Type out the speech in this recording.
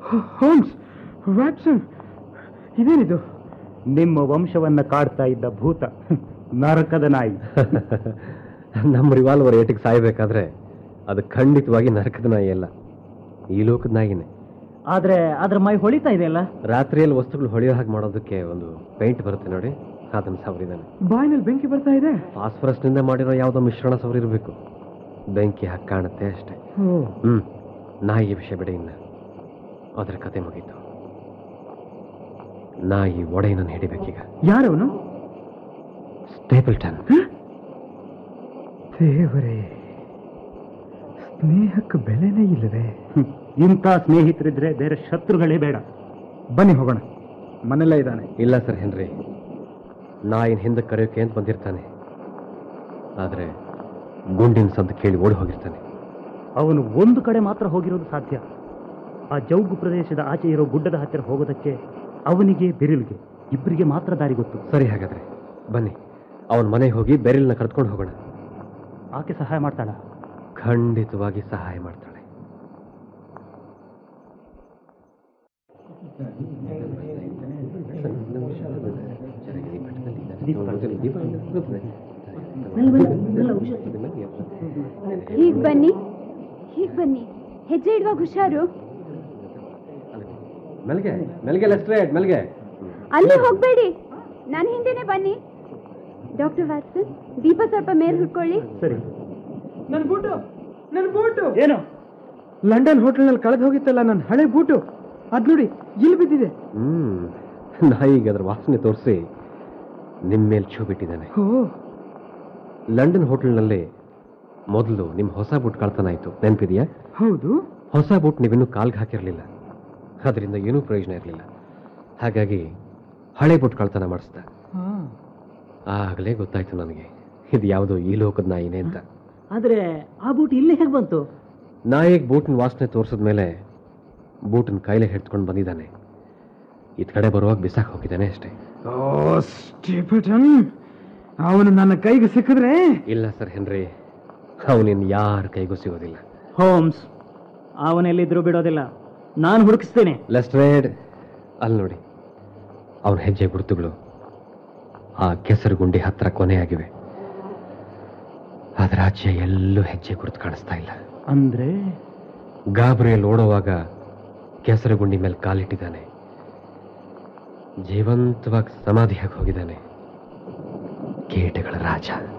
Homes Watson ಇದೇನಿದು ನಿಮ್ಮ ವಂಶವನ್ನ ಕಾಡ್ತಾ ಇದ್ದ ಭೂತ ನರಕದ ನಾಯಿ ನಮ್ಮ ರಿವಾಲ್ವರ್ ಏಟಿಗೆ ಸಾಯ್ಬೇಕಾದ್ರೆ ಅದು ಖಂಡಿತವಾಗಿ ನರಕದ ನಾಯಿ ಅಲ್ಲ ಈ ಲೋಕದ ನಾಯಿನೇ ಆದ್ರೆ ಅದ್ರ ಮೈ ಹೊಳಿತಾ ಇದೆಯಲ್ಲ ರಾತ್ರಿಯಲ್ಲಿ ವಸ್ತುಗಳು ಹೊಳೆಯೋ ಹಾಗೆ ಮಾಡೋದಕ್ಕೆ ಒಂದು ಪೇಂಟ್ ಬರುತ್ತೆ ನೋಡಿ ಅದನ್ನು ಸವರಿದ್ದಾನೆ ಬಾಯಿನಲ್ಲಿ ಬೆಂಕಿ ಬರ್ತಾ ಇದೆ ಫಾಸ್ಫರಸ್ನಿಂದ ಮಾಡಿರೋ ಯಾವುದೋ ಮಿಶ್ರಣ ಸವರಿರಬೇಕು ಬೆಂಕಿ ಹಾಗೆ ಕಾಣುತ್ತೆ ಅಷ್ಟೇ ಓ ಹ್ಮ್ ನಾಯಿಯ ವಿಷಯ ಬಿಡಿ ಇನ್ನ ಅದರ ಕತೆ ಮುಗೀತು ನಾಯಿ ಒಡೆಯನನ್ನು ಹಿಡಿಬೇಕೀಗ ಯಾರವನು ಸ್ಟೇಪಲ್ಟನ್ ದೇವರೇ ಸ್ನೇಹಕ್ಕೆ ಬೆಲೆನೇ ಇಲ್ಲವೇ ಹ್ಮ್. ಇಂಥ ಸ್ನೇಹಿತರಿದ್ರೆ ಬೇರೆ ಶತ್ರುಗಳೇ ಬೇಡ ಬನ್ನಿ ಹೋಗೋಣ ಮನೆಯಲ್ಲೇ ಇದ್ದಾನೆ ಇಲ್ಲ ಸರ್ ಹೆನ್ರಿ ನಾಯಿನ ಹಿಂದೆ ಕರೆಯೋಕೆ ಅಂತ ಬಂದಿರ್ತಾನೆ ಆದರೆ ಗುಂಡಿನ ಸದ್ದು ಕೇಳಿ ಓಡಿ ಹೋಗಿರ್ತಾನೆ ಅವನು ಒಂದು ಕಡೆ ಮಾತ್ರ ಹೋಗಿರೋದು ಸಾಧ್ಯ ಆ ಜೌಗು ಪ್ರದೇಶದ ಆಚೆ ಇರೋ ಗುಡ್ಡದ ಹತ್ತಿರ ಹೋಗೋದಕ್ಕೆ ಅವನಿಗೆ ಬೆರಿಲ್ಗೆ ಇಬ್ಬರಿಗೆ ಮಾತ್ರ ದಾರಿ ಗೊತ್ತು ಸರಿ ಹಾಗಾದ್ರೆ ಬನ್ನಿ ಅವನ ಮನೆಗೆ ಹೋಗಿ ಬೆರಿಲ್ನ ಕರೆದುಕೊಂಡು ಹೋಗೋಣ ಆಕೆ ಸಹಾಯ ಮಾಡ್ತಾಳ ಖಂಡಿತವಾಗಿ ಸಹಾಯ ಮಾಡ್ತಾಳೆ ಹೀಗ್ ಬನ್ನಿ ಹೀಗ್ ಬನ್ನಿ ಹೆಜ್ಜೆ ಇಡುವಾಗ ಹುಷಾರು ಮೆಲ್ಗೆ ಮೆಲ್ಗೆ ಲೆಸ್ಟ್ರೇಟ್ ಮೆಲ್ಗೆ ಅಲ್ಲಿ ಹೋಗ್ಬೇಡಿ ನನ್ನ ಹಿಂದೆನೆ ಬನ್ನಿ ಡಾಕ್ಟರ್ ವ್ಯಾಟ್ಸನ್ ದೀಪ ಸ್ವಲ್ಪ ಮೇಲ್ ಹುಡ್ಕೊಳ್ಳಿ ಸರಿ ನನ್ನ ಬೂಟು ನನ್ನ ಬೂಟು ಏನು ಲಂಡನ್ ಹೋಟೆಲ್ನಲ್ಲಿ ಕಳೆದು ಹೋಗಿತ್ತಲ್ಲ ನನ್ನ ಹಳೆ ಬೂಟು ಅದ್ ನೋಡಿ ಇಲ್ಲಿ ಬಿದ್ದಿದೆ ಹ್ಮ್ ನಾಯಿಗೆ ಅದ್ರ ವಾಸನೆ ತೋರಿಸಿ ನಿಮ್ಮ ಮೇಲೆ ಛೂ ಬಿಟ್ಟಿದ್ದಾನೆ ಓ ಲಂಡನ್ ಹೋಟೆಲ್ನಲ್ಲಿ ಮೊದಲು ನಿಮ್ಮ ಹೊಸ ಬೂಟ್ ಕಳ್ತನ ಆಯಿತು ನೆನಪಿದೆಯಾ ಹೌದು ಹೊಸ ಬೂಟ್ ನೀವಿನ್ನೂ ಕಾಲ್ಗೆ ಹಾಕಿರಲಿಲ್ಲ ಅದರಿಂದ ಏನೂ ಪ್ರಯೋಜನ ಇರಲಿಲ್ಲ ಹಾಗಾಗಿ ಹಳೆ ಬೂಟ್ ಕಳ್ತನ ಮಾಡಿಸ್ದ ಹಾ ಆಗಲೇ ಗೊತ್ತಾಯ್ತು ನನಗೆ ಇದು ಯಾವುದೋ ಈ ಲೋಕದ ನಾಯಿನೇ ಅಂತ ಆದ್ರೆ ಆ ಬೂಟ್ ಇಲ್ಲಿ ಹೇಗೆ ಬಂತು ನಾಯಿಗೆ ಬೂಟಿನ ವಾಸನೆ ತೋರಿಸಿದ ಮೇಲೆ ಬೂಟಿನ ಕೈಲೇ ಹಿಡ್ಕೊಂಡು ಬಂದಿದ್ದಾನೆ ಇದ್ ಕಡೆ ಬರುವಾಗ ಬಿಸಾಕ್ ಹೋಗಿದ್ದಾನೆ ಅಷ್ಟೇ ಓ ಸ್ಟೀಫನ್ ಅವನು ನನ್ನ ಕೈಗೆ ಸಿಕ್ಕಿದ್ರೆ ಇಲ್ಲ ಸರ್ ಹೆನ್ರಿ ಅವನಿನ್ ಯಾರ ಕೈಗೂ ಸಿಗೋದಿಲ್ಲ ಹೋಮ್ಸ್ ಅವನೆಲ್ಲಿದ್ರು ಬಿಡೋದಿಲ್ಲ ನಾನು ಹುಡುಕಿಸ್ತೇನೆ ಲೆಸ್ಟ್ರೇಡ್ ಅಲ್ಲಿ ನೋಡಿ ಅವನ ಹೆಜ್ಜೆ ಗುರುತುಗಳು ಆ ಕೆಸರು ಗುಂಡಿ ಹತ್ರ ಕೊನೆಯಾಗಿವೆ ಅದರ ಆಚೆ ಎಲ್ಲೂ ಹೆಜ್ಜೆ ಗುರುತು ಕಾಣಿಸ್ತಾ ಇಲ್ಲ ಅಂದ್ರೆ ಗಾಬರಿಯಲ್ಲಿ ಓಡುವಾಗ ಕೆಸರು ಗುಂಡಿ ಮೇಲೆ ಕಾಲಿಟ್ಟಿದ್ದಾನೆ ಜೀವಂತವಾಗಿ ಸಮಾಧಿಯಾಗಿ ಹೋಗಿದ್ದಾನೆ ಕೀಟಗಳ ರಾಜ